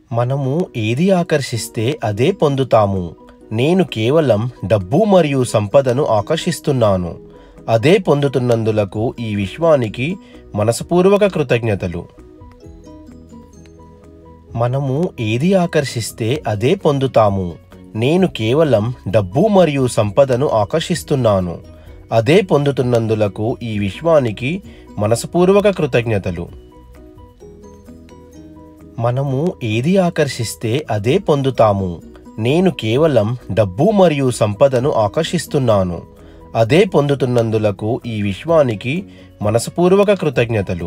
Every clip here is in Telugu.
మనము ఏది ఆకర్షిస్తే అదే పొందుతాము నేను కేవలం డబ్బు మరియు సంపదను ఆకర్షిస్తున్నాను అదే పొందుతున్నందులకు ఈ విశ్వానికి మనస్పూర్వక కృతజ్ఞతలు మనము ఏది ఆకర్షిస్తే అదే పొందుతాము నేను కేవలం డబ్బు మరియు సంపదను ఆకర్షిస్తున్నాను అదే పొందుతున్నందులకు ఈ విశ్వానికి మనస్పూర్వక కృతజ్ఞతలు మనము ఏది ఆకర్షిస్తే అదే పొందుతాము నేను కేవలం డబ్బు మరియు సంపదను ఆకర్షిస్తున్నాను అదే పొందుతున్నందులకు ఈ విశ్వానికి మనస్పూర్వక కృతజ్ఞతలు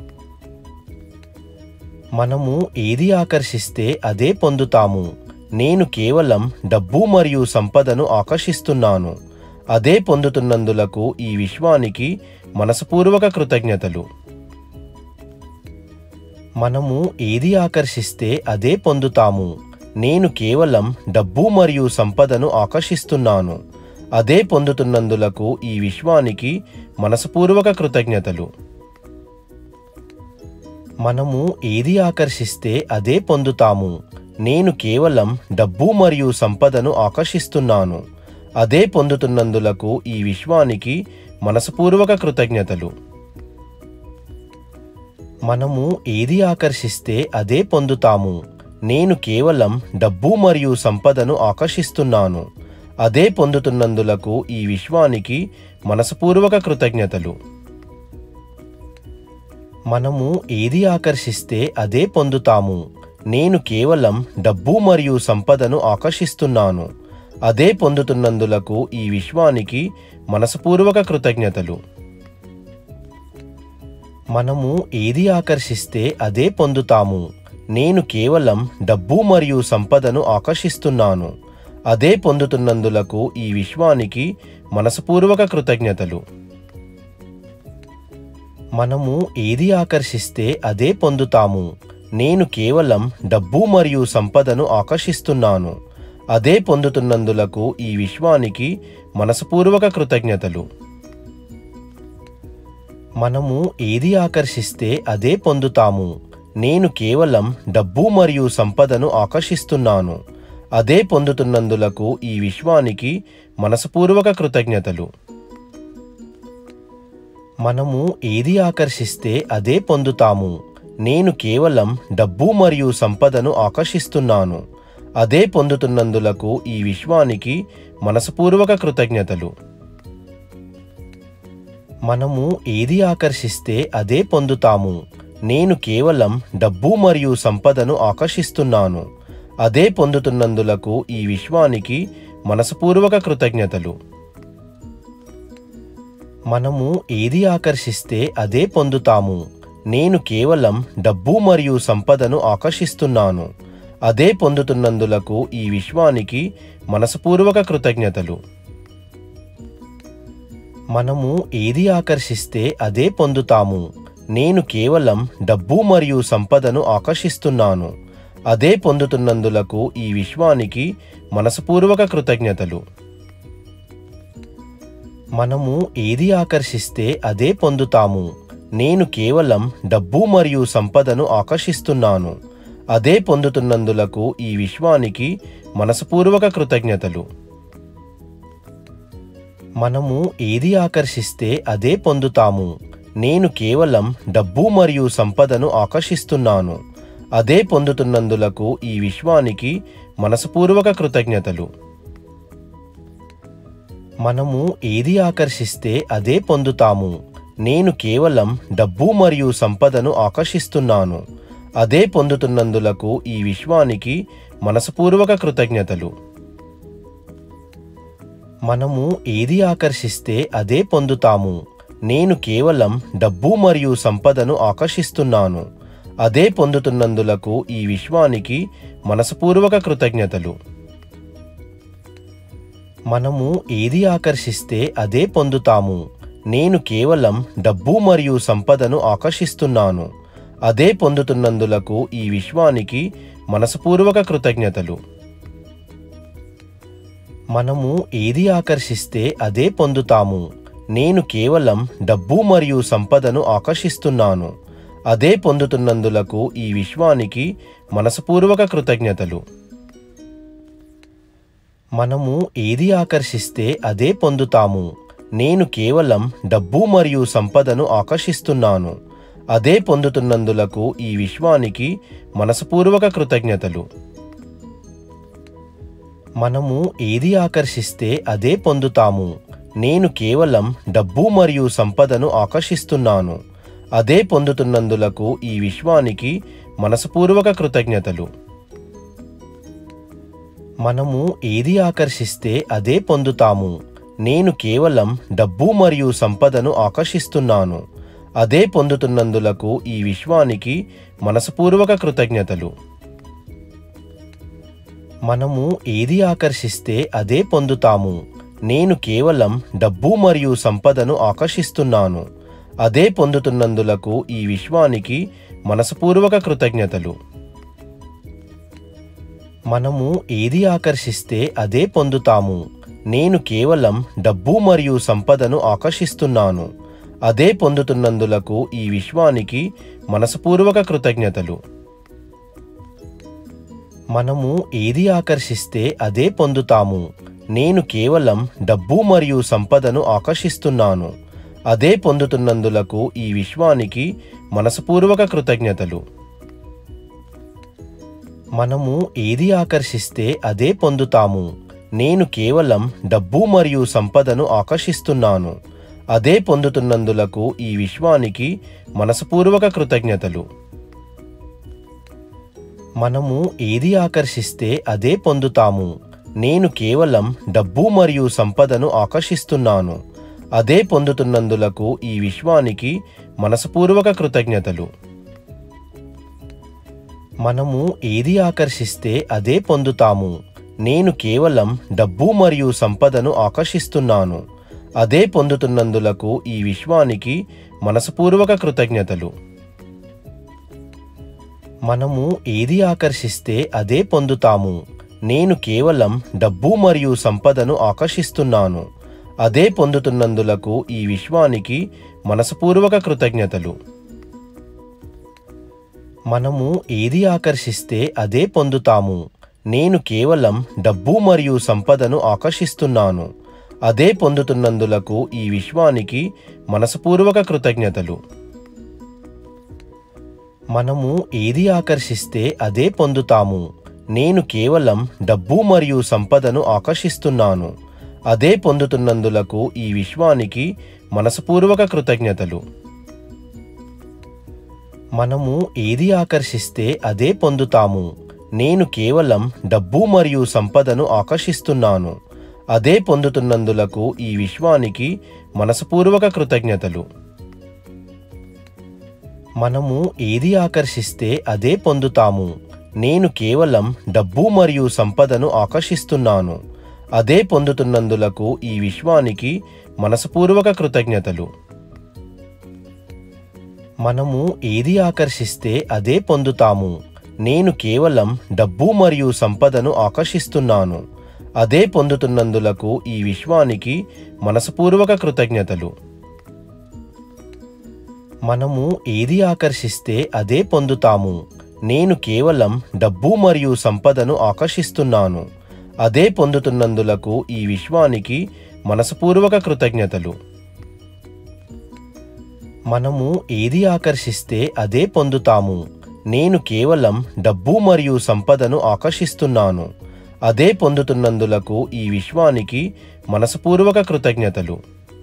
మనము ఏది ఆకర్షిస్తే అదే పొందుతాము నేను కేవలం డబ్బు మరియు సంపదను ఆకర్షిస్తున్నాను అదే పొందుతున్నందులకు ఈ విశ్వానికి మనస్పూర్వక కృతజ్ఞతలు మనము ఏది ఆకర్షిస్తే అదే పొందుతాము నేను కేవలం డబ్బు మరియు సంపదను ఆకర్షిస్తున్నాను అదే పొందుతున్నందులకు ఈ విశ్వానికి మనస్పూర్వక కృతజ్ఞతలు మనము ఏది ఆకర్షిస్తే అదే పొందుతాము నేను కేవలం డబ్బు మరియు సంపదను ఆకర్షిస్తున్నాను అదే పొందుతున్నందులకు ఈ విశ్వానికి మనస్పూర్వక కృతజ్ఞతలు మనము ఏది ఆకర్షిస్తే అదే పొందుతాము నేను కేవలం డబ్బు మరియు సంపదను ఆకర్షిస్తున్నాను అదే పొందుతున్నందులకు ఈ విశ్వానికి మనస్పూర్వక కృతజ్ఞతలు మనము ఏది ఆకర్షిస్తే అదే పొందుతాము నేను కేవలం డబ్బు మరియు సంపదను ఆకర్షిస్తున్నాను అదే పొందుతున్నందులకు ఈ విశ్వానికి మనస్పూర్వక కృతజ్ఞతలు మనము ఏది ఆకర్షిస్తే అదే పొందుతాము నేను కేవలం డబ్బు మరియు సంపదను ఆకర్షిస్తున్నాను అదే పొందుతున్నందులకు ఈ విశ్వానికి మనస్పూర్వక కృతజ్ఞతలు మనము ఏది ఆకర్షిస్తే అదే పొందుతాము నేను కేవలం డబ్బు మరియు సంపదను ఆకర్షిస్తున్నాను అదే పొందుతున్నందులకు ఈ విశ్వానికి మనస్పూర్వక కృతజ్ఞతలు మనము ఏది ఆకర్షిస్తే అదే పొందుతాము నేను కేవలం డబ్బు మరియు సంపదను ఆకర్షిస్తున్నాను అదే పొందుతున్నందులకు ఈ విశ్వానికి మనస్పూర్వక కృతజ్ఞతలు మనము ఏది ఆకర్షిస్తే అదే పొందుతాము నేను కేవలం డబ్బు మరియు సంపదను ఆకర్షిస్తున్నాను అదే పొందుతున్నందులకు ఈ విశ్వానికి మనస్పూర్వక కృతజ్ఞతలు మనము ఏది ఆకర్షిస్తే అదే పొందుతాము నేను కేవలం డబ్బు మరియు సంపదను ఆకర్షిస్తున్నాను అదే పొందుతున్నందులకు ఈ విశ్వానికి మనస్పూర్వక కృతజ్ఞతలు మనము ఏది ఆకర్షిస్తే అదే పొందుతాము నేను కేవలం డబ్బు మరియు సంపదను ఆకర్షిస్తున్నాను అదే పొందుతున్నందులకు ఈ విశ్వానికి మనస్పూర్వక కృతజ్ఞతలు మనము ఏది ఆకర్షిస్తే అదే పొందుతాము నేను కేవలం డబ్బు మరియు సంపదను ఆకర్షిస్తున్నాను అదే పొందుతున్నందులకు ఈ విశ్వానికి మనస్పూర్వక కృతజ్ఞతలు మనము ఏది ఆకర్షిస్తే అదే పొందుతాము నేను కేవలం డబ్బు మరియు సంపదను ఆకర్షిస్తున్నాను అదే పొందుతున్నందులకు ఈ విశ్వానికి మనస్పూర్వక కృతజ్ఞతలు మనము ఏది ఆకర్షిస్తే అదే పొందుతాము నేను కేవలం డబ్బు మరియు సంపదను ఆకర్షిస్తున్నాను అదే పొందుతున్నందులకు ఈ విశ్వానికి మనస్పూర్వక కృతజ్ఞతలు మనము ఏది ఆకర్షిస్తే అదే పొందుతాము నేను కేవలం డబ్బు మరియు సంపదను ఆకర్షిస్తున్నాను అదే పొందుతున్నందులకు ఈ విశ్వానికి మనస్పూర్వక కృతజ్ఞతలు మనము ఏది ఆకర్షిస్తే అదే పొందుతాము నేను కేవలం డబ్బు మరియు సంపదను ఆకర్షిస్తున్నాను అదే పొందుతున్నందులకు ఈ విశ్వానికి మనస్పూర్వక కృతజ్ఞతలు మనము ఏది ఆకర్షిస్తే అదే పొందుతాము నేను కేవలం డబ్బు మరియు సంపదను ఆకర్షిస్తున్నాను అదే పొందుతున్నందులకు ఈ విశ్వానికి మనస్పూర్వక కృతజ్ఞతలు మనము ఏది ఆకర్షిస్తే అదే పొందుతాము నేను కేవలం డబ్బు మరియు సంపదను ఆకర్షిస్తున్నాను అదే పొందుతున్నందులకు ఈ విశ్వానికి మనస్పూర్వక కృతజ్ఞతలు మనము ఏది ఆకర్షిస్తే అదే పొందుతాము నేను కేవలం డబ్బు మరియు సంపదను ఆకర్షిస్తున్నాను అదే పొందుతున్నందులకు ఈ విశ్వానికి మనస్పూర్వక కృతజ్ఞతలు మనము ఏది ఆకర్షిస్తే అదే పొందుతాము నేను కేవలం డబ్బు మరియు సంపదను ఆకర్షిస్తున్నాను అదే పొందుతున్నందులకు ఈ విశ్వానికి మనస్పూర్వక కృతజ్ఞతలు మనము ఏది ఆకర్షిస్తే అదే పొందుతాము నేను కేవలం డబ్బు మరియు సంపదను ఆకర్షిస్తున్నాను అదే పొందుతున్నందులకు ఈ విశ్వానికి మనస్పూర్వక కృతజ్ఞతలు మనము ఏది ఆకర్షిస్తే అదే పొందుతాము నేను కేవలం డబ్బు మరియు సంపదను ఆకర్షిస్తున్నాను అదే పొందుతున్నందులకు ఈ విశ్వానికి మనస్పూర్వక కృతజ్ఞతలు మనము ఏది ఆకర్షిస్తే అదే పొందుతాము నేను కేవలం డబ్బు మరియు సంపదను ఆకర్షిస్తున్నాను అదే పొందుతున్నందులకు ఈ విశ్వానికి మనస్పూర్వక కృతజ్ఞతలు మనము ఏది ఆకర్షిస్తే అదే పొందుతాము నేను కేవలం డబ్బు మరియు సంపదను ఆకర్షిస్తున్నాను అదే పొందుతున్నందులకు ఈ విశ్వానికి మనస్పూర్వక కృతజ్ఞతలు మనము ఏది ఆకర్షిస్తే అదే పొందుతాము నేను కేవలం డబ్బు మరియు సంపదను ఆకర్షిస్తున్నాను అదే పొందుతున్నందులకు ఈ విశ్వానికి మనస్పూర్వక కృతజ్ఞతలు మనము ఏది ఆకర్షిస్తే అదే పొందుతాము నేను కేవలం డబ్బు మరియు సంపదను ఆకర్షిస్తున్నాను అదే పొందుతున్నందులకు ఈ విశ్వానికి మనస్పూర్వక కృతజ్ఞతలు మనము ఏది ఆకర్షిస్తే అదే పొందుతాము నేను కేవలం డబ్బు మరియు సంపదను ఆకర్షిస్తున్నాను అదే పొందుతున్నందులకు ఈ విశ్వానికి మనస్పూర్వక కృతజ్ఞతలు మనము ఏది ఆకర్షిస్తే అదే పొందుతాము నేను కేవలం డబ్బు మరియు సంపదను ఆకర్షిస్తున్నాను అదే పొందుతున్నందులకు ఈ విశ్వానికి మనస్పూర్వక కృతజ్ఞతలు మనము ఏది ఆకర్షిస్తే అదే పొందుతాము నేను కేవలం డబ్బు మరియు సంపదను ఆకర్షిస్తున్నాను అదే పొందుతున్నందులకు ఈ విశ్వానికి మనస్పూర్వక కృతజ్ఞతలు మనము ఏది ఆకర్షిస్తే అదే పొందుతాము నేను కేవలం డబ్బు మరియు సంపదను ఆకర్షిస్తున్నాను అదే పొందుతున్నందులకు ఈ విశ్వానికి మనస్పూర్వక కృతజ్ఞతలు మనము ఏది ఆకర్షిస్తే అదే పొందుతాము నేను కేవలం డబ్బు మరియు సంపదను ఆకర్షిస్తున్నాను అదే పొందుతున్నందులకు ఈ విశ్వానికి మనస్పూర్వక కృతజ్ఞతలు మనము ఏది ఆకర్షిస్తే అదే పొందుతాము నేను కేవలం డబ్బు మరియు సంపదను ఆకర్షిస్తున్నాను అదే పొందుతున్నందులకు ఈ విశ్వానికి మనస్పూర్వక కృతజ్ఞతలు మనము ఏది ఆకర్షిస్తే అదే పొందుతాము నేను కేవలం డబ్బు మరియు సంపదను ఆకర్షిస్తున్నాను అదే పొందుతున్నందులకు ఈ విశ్వానికి మనస్పూర్వక కృతజ్ఞతలు మనము ఏది ఆకర్షిస్తే అదే పొందుతాము నేను కేవలం డబ్బు మరియు సంపదను ఆకర్షిస్తున్నాను అదే పొందుతున్నందులకు ఈ విశ్వానికి మనస్పూర్వక కృతజ్ఞతలు మనము ఏది ఆకర్షిస్తే అదే పొందుతాము నేను కేవలం డబ్బు మరియు సంపదను ఆకర్షిస్తున్నాను అదే పొందుతున్నందులకు ఈ విశ్వానికి మనస్పూర్వక కృతజ్ఞతలు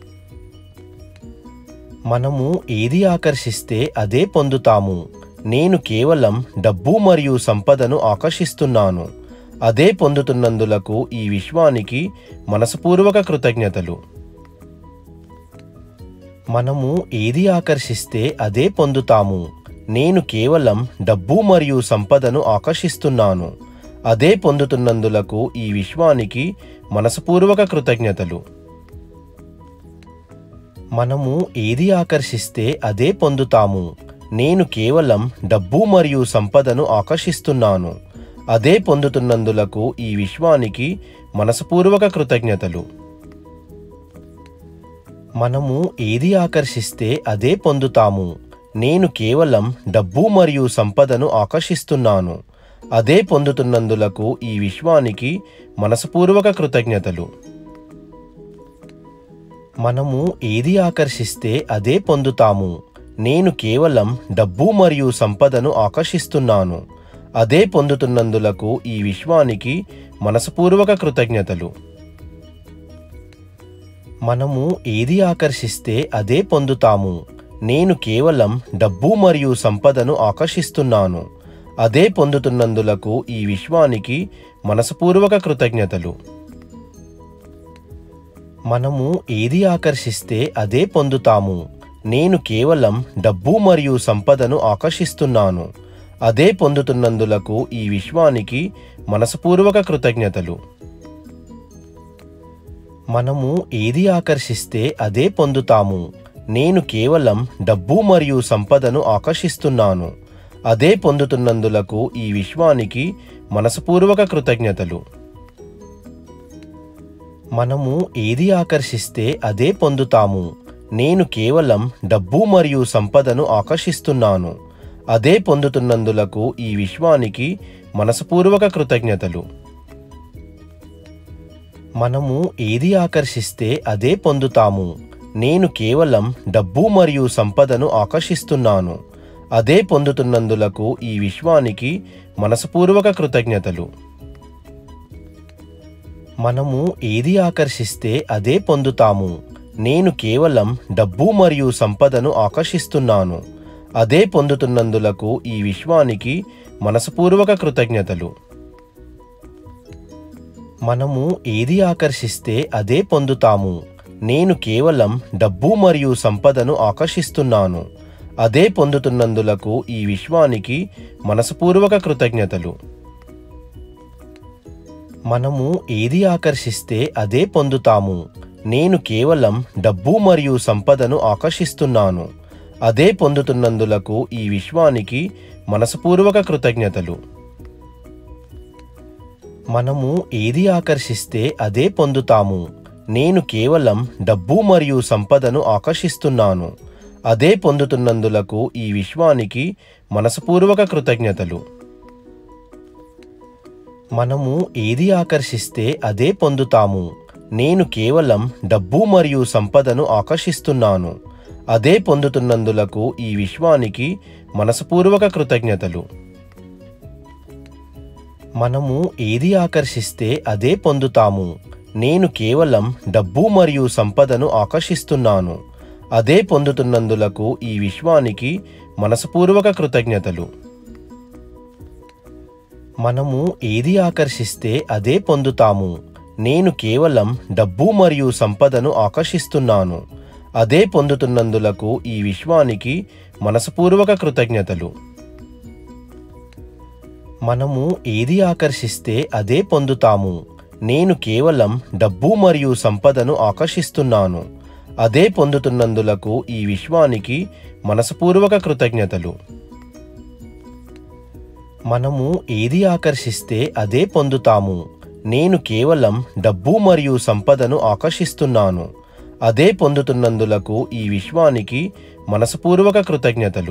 మనము ఏది ఆకర్షిస్తే అదే పొందుతాము నేను కేవలం డబ్బు మరియు సంపదను ఆకర్షిస్తున్నాను అదే పొందుతున్నందులకు ఈ విశ్వానికి మనస్పూర్వక కృతజ్ఞతలు మనము ఏది ఆకర్షిస్తే అదే పొందుతాము నేను కేవలం డబ్బు మరియు సంపదను ఆకర్షిస్తున్నాను అదే పొందుతున్నందులకు ఈ విశ్వానికి మనస్పూర్వక కృతజ్ఞతలు మనము ఏది ఆకర్షిస్తే అదే పొందుతాము నేను కేవలం డబ్బు మరియు సంపదను ఆకర్షిస్తున్నాను అదే పొందుతున్నందులకు ఈ విశ్వానికి మనస్పూర్వక కృతజ్ఞతలు మనము ఏది ఆకర్షిస్తే అదే పొందుతాము నేను కేవలం డబ్బు మరియు సంపదను ఆకర్షిస్తున్నాను అదే పొందుతున్నందులకు ఈ విశ్వానికి మనస్పూర్వక కృతజ్ఞతలు మనము ఏది ఆకర్షిస్తే అదే పొందుతాము నేను కేవలం డబ్బు మరియు సంపదను ఆకర్షిస్తున్నాను అదే పొందుతున్నందులకు ఈ విశ్వానికి మనస్పూర్వక కృతజ్ఞతలు మనము ఏది ఆకర్షిస్తే అదే పొందుతాము నేను కేవలం డబ్బు మరియు సంపదను ఆకర్షిస్తున్నాను అదే పొందుతున్నందులకు ఈ విశ్వానికి మనస్పూర్వక కృతజ్ఞతలు మనము ఏది ఆకర్షిస్తే అదే పొందుతాము నేను కేవలం డబ్బు మరియు సంపదను ఆకర్షిస్తున్నాను అదే పొందుతున్నందులకు ఈ విశ్వానికి మనస్పూర్వక కృతజ్ఞతలు మనము ఏది ఆకర్షిస్తే అదే పొందుతాము నేను కేవలం డబ్బు మరియు సంపదను ఆకర్షిస్తున్నాను అదే పొందుతున్నందులకు ఈ విశ్వానికి మనస్పూర్వక కృతజ్ఞతలు మనము ఏది ఆకర్షిస్తే అదే పొందుతాము నేను కేవలం డబ్బు మరియు సంపదను ఆకర్షిస్తున్నాను అదే పొందుతున్నందులకు ఈ విశ్వానికి మనస్పూర్వక కృతజ్ఞతలు మనము ఏది ఆకర్షిస్తే అదే పొందుతాము నేను కేవలం డబ్బు మరియు సంపదను ఆకర్షిస్తున్నాను అదే పొందుతున్నందులకు ఈ విశ్వానికి మనస్పూర్వక కృతజ్ఞతలు మనము ఏది ఆకర్షిస్తే అదే పొందుతాము నేను కేవలం డబ్బు మరియు సంపదను ఆకర్షిస్తున్నాను అదే పొందుతున్నందులకు ఈ విశ్వానికి మనస్పూర్వక కృతజ్ఞతలు మనము ఏది ఆకర్షిస్తే అదే పొందుతాము నేను కేవలం డబ్బు మరియు సంపదను ఆకర్షిస్తున్నాను అదే పొందుతున్నందులకు ఈ విశ్వానికి మనస్పూర్వక కృతజ్ఞతలు మనము ఏది ఆకర్షిస్తే అదే పొందుతాము నేను కేవలం డబ్బు మరియు సంపదను ఆకర్షిస్తున్నాను అదే పొందుతున్నందులకు ఈ విశ్వానికి మనస్పూర్వక కృతజ్ఞతలు మనము ఏది ఆకర్షిస్తే అదే పొందుతాము నేను కేవలం డబ్బు మరియు సంపదను ఆకర్షిస్తున్నాను అదే పొందుతున్నందులకు ఈ విశ్వానికి మనస్పూర్వక కృతజ్ఞతలు మనము ఏది ఆకర్షిస్తే అదే పొందుతాము నేను కేవలం డబ్బు మరియు సంపదను ఆకర్షిస్తున్నాను అదే పొందుతున్నందులకు ఈ విశ్వానికి మనస్పూర్వక కృతజ్ఞతలు మనము ఏది ఆకర్షిస్తే అదే పొందుతాము నేను కేవలం డబ్బు మరియు సంపదను ఆకర్షిస్తున్నాను అదే పొందుతున్నందులకు ఈ విశ్వానికి మనస్పూర్వక కృతజ్ఞతలు మనము ఏది ఆకర్షిస్తే అదే పొందుతాము నేను కేవలం డబ్బు మరియు సంపదను ఆకర్షిస్తున్నాను అదే పొందుతున్నందులకు ఈ విశ్వానికి మనస్పూర్వక కృతజ్ఞతలు మనము ఏది ఆకర్షిస్తే అదే పొందుతాము నేను కేవలం డబ్బు మరియు సంపదను ఆకర్షిస్తున్నాను అదే పొందుతున్నందులకు ఈ విశ్వానికి మనస్పూర్వక కృతజ్ఞతలు మనము ఏది ఆకర్షిస్తే అదే పొందుతాము నేను కేవలం డబ్బు మరియు సంపదను ఆకర్షిస్తున్నాను అదే పొందుతున్నందులకు ఈ విశ్వానికి మనస్పూర్వక కృతజ్ఞతలు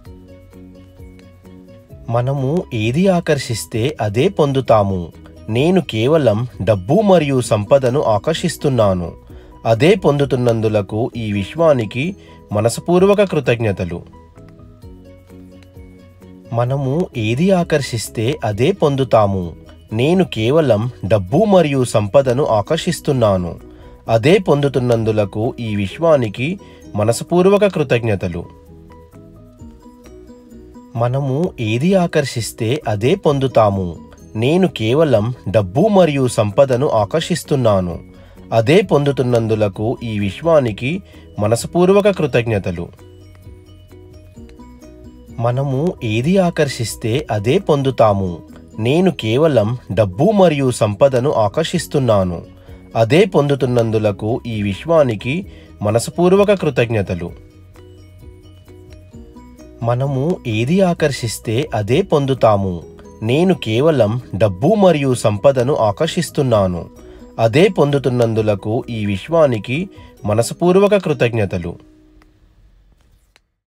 మనము ఏది ఆకర్షిస్తే అదే పొందుతాము నేను కేవలం డబ్బు మరియు సంపదను ఆకర్షిస్తున్నాను అదే పొందుతున్నందులకు ఈ విశ్వానికి మనస్పూర్వక కృతజ్ఞతలు మనము ఏది ఆకర్షిస్తే అదే పొందుతాము నేను కేవలం డబ్బు మరియు సంపదను ఆకర్షిస్తున్నాను అదే పొందుతున్నందులకు ఈ విశ్వానికి మనస్పూర్వక కృతజ్ఞతలు మనము ఏది ఆకర్షిస్తే అదే పొందుతాము నేను కేవలం డబ్బు మరియు సంపదను ఆకర్షిస్తున్నాను అదే పొందుతున్నందులకు ఈ విశ్వానికి మనస్పూర్వక కృతజ్ఞతలు మనము ఏది ఆకర్షిస్తే అదే పొందుతాము నేను కేవలం డబ్బు మరియు సంపదను ఆకర్షిస్తున్నాను అదే పొందుతున్నందులకు ఈ విశ్వానికి మనస్పూర్వక కృతజ్ఞతలు మనము ఏది ఆకర్షిస్తే అదే పొందుతాము నేను కేవలం డబ్బు మరియు సంపదను ఆకర్షిస్తున్నాను అదే పొందుతున్నందులకు ఈ విశ్వానికి మనస్పూర్వక కృతజ్ఞతలు